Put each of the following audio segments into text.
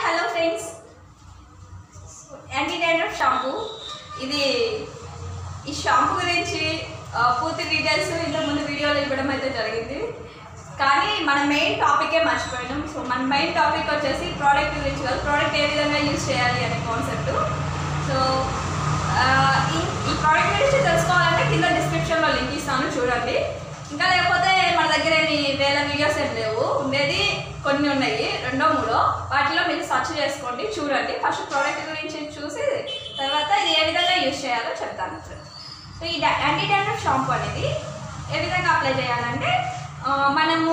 hello friends anti dandruff shampoo ఇది ఈ shampoo గురించి ఆ, పూర్తి డీటెయిల్స్ ఇంతకు ముందు వీడియోలో ఇవ్వడం అయితే జరిగింది కానీ మన మెయిన్ టాపికే మర్చిపోయినాం సో మన మెయిన్ టాపిక్ వచ్చేసి ప్రోడక్ట్ గురించి కాదు ప్రోడక్ట్ ఏ విధంగా యూజ్ చేయాలి అనే కాన్సెప్ట్ సో ఆ, ఈ ఈ ప్రోడక్ట్ గురించి తెలుసుకోవాలంటే కింద డిస్క్రిప్షన్లో లింక్ ఇస్తాను చూడండి ఇంకా లేకపోతే మన దగ్గర ఏమి వేల వీడియోస్ ఏం లేవు ఉండేది కొన్ని ఉన్నాయి రెండో మూడో వాటిలో మీరు సెర్చ్ చేసుకోండి చూడండి ఫస్ట్ ప్రోడక్ట్ గురించి చూసి తర్వాత ఇది ఏ విధంగా యూజ్ చేయాలో చెప్తాను సో ఈ యాంటీ డాండ్రఫ్ షాంపూ అనేది ఏ విధంగా అప్లై చేయాలంటే ఆ, మనము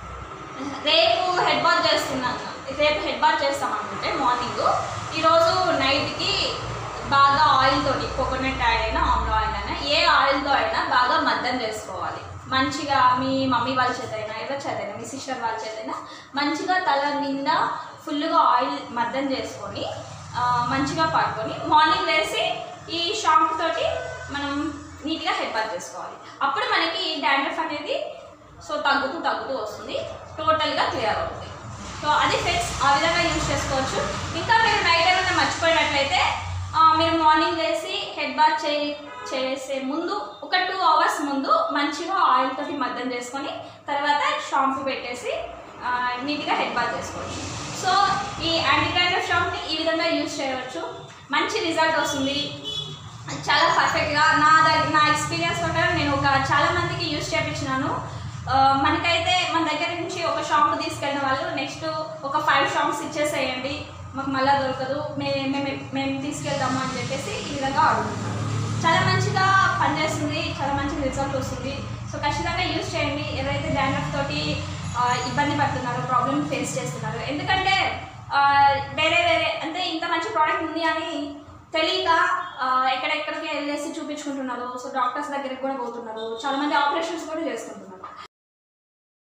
రేపు హెడ్ బాత్ చేస్తున్నాను రేపు హెడ్ బాత్ చేస్తాం అనుకుంటే మార్నింగ్ ఈరోజు నైట్కి బాగా ఆయిల్ తోటి కోకోనట్ ఆయిల్ అయినా ఆమ్లో ఆయిల్ అయినా ఏ ఆయిల్తో అయినా బాగా మద్దం చేసుకోవాలి మంచిగా మీ మమ్మీ వాళ్ళ చేత అయినా ఎవరి చేత అయినా మీ సిస్టర్ వాళ్ళ చేత అయినా మంచిగా తల నిండా ఫుల్గా ఆయిల్ మద్దం చేసుకొని ఆ, మంచిగా పడుకొని మార్నింగ్ వేసి ఈ షాంపూ తోటి మనం నీట్గా హెడ్ బాత్ చేసుకోవాలి అప్పుడు మనకి డాండ్రఫ్ అనేది సో తగ్గుతూ తగ్గుతూ వస్తుంది టోటల్గా క్లియర్ అవుతుంది సో అది ఫిక్స్ ఆ విధంగా యూజ్ చేసుకోవచ్చు ఇంకా మీరు నైట్ ఏమైనా మర్చిపోయినట్లయితే ఆ, మీరు మార్నింగ్ వేసి హెడ్ బాత్ చే చేసే ముందు ఒక టూ అవర్స్ ముందు మంచిగా ఆయిల్ తోటి మద్దం చేసుకొని తర్వాత షాంపూ పెట్టేసి ఆ, నీట్గా హెడ్ బాత్ చేసుకోవచ్చు సో ఈ యాంటీ డాండ్రఫ్ షాంపూని ఈ విధంగా యూజ్ చేయవచ్చు మంచి రిజల్ట్ వస్తుంది చాలా పర్ఫెక్ట్గా నా దగ్గర నా ఎక్స్పీరియన్స్ ప్రకారం నేను ఒక చాలా మందికి యూజ్ చేయించినాను ఆ, మనకైతే మన దగ్గర నుంచి ఒక షాంపు తీసుకెళ్ళిన వాళ్ళు నెక్స్ట్ ఒక ఫైవ్ షాంప్స్ ఇచ్చేసేయండి మాకు మళ్ళీ దొరకదు మే మేము మేము తీసుకెళ్తాము అని చెప్పేసి ఈ విధంగా అడుగుతున్నాను చాలా మంచిగా పనిచేస్తుంది చాలా మంచి రిజల్ట్ వస్తుంది సో ఖచ్చితంగా యూజ్ చేయండి ఎవరైతే డాండ్రఫ్ తోటి ఆ, ఇబ్బంది పడుతున్నారో ప్రాబ్లమ్ ఫేస్ చేస్తున్నారో ఎందుకంటే ఆ, వేరే వేరే అంటే ఇంత మంచి ప్రోడక్ట్ ఉంది అని తెలియక ఆ, ఎక్కడెక్కడికి వెళ్ళేసి చూపించుకుంటున్నారు సో డాక్టర్స్ దగ్గరికి కూడా పోతున్నారు చాలా మంది ఆపరేషన్స్ కూడా చేసుకుంటున్నారు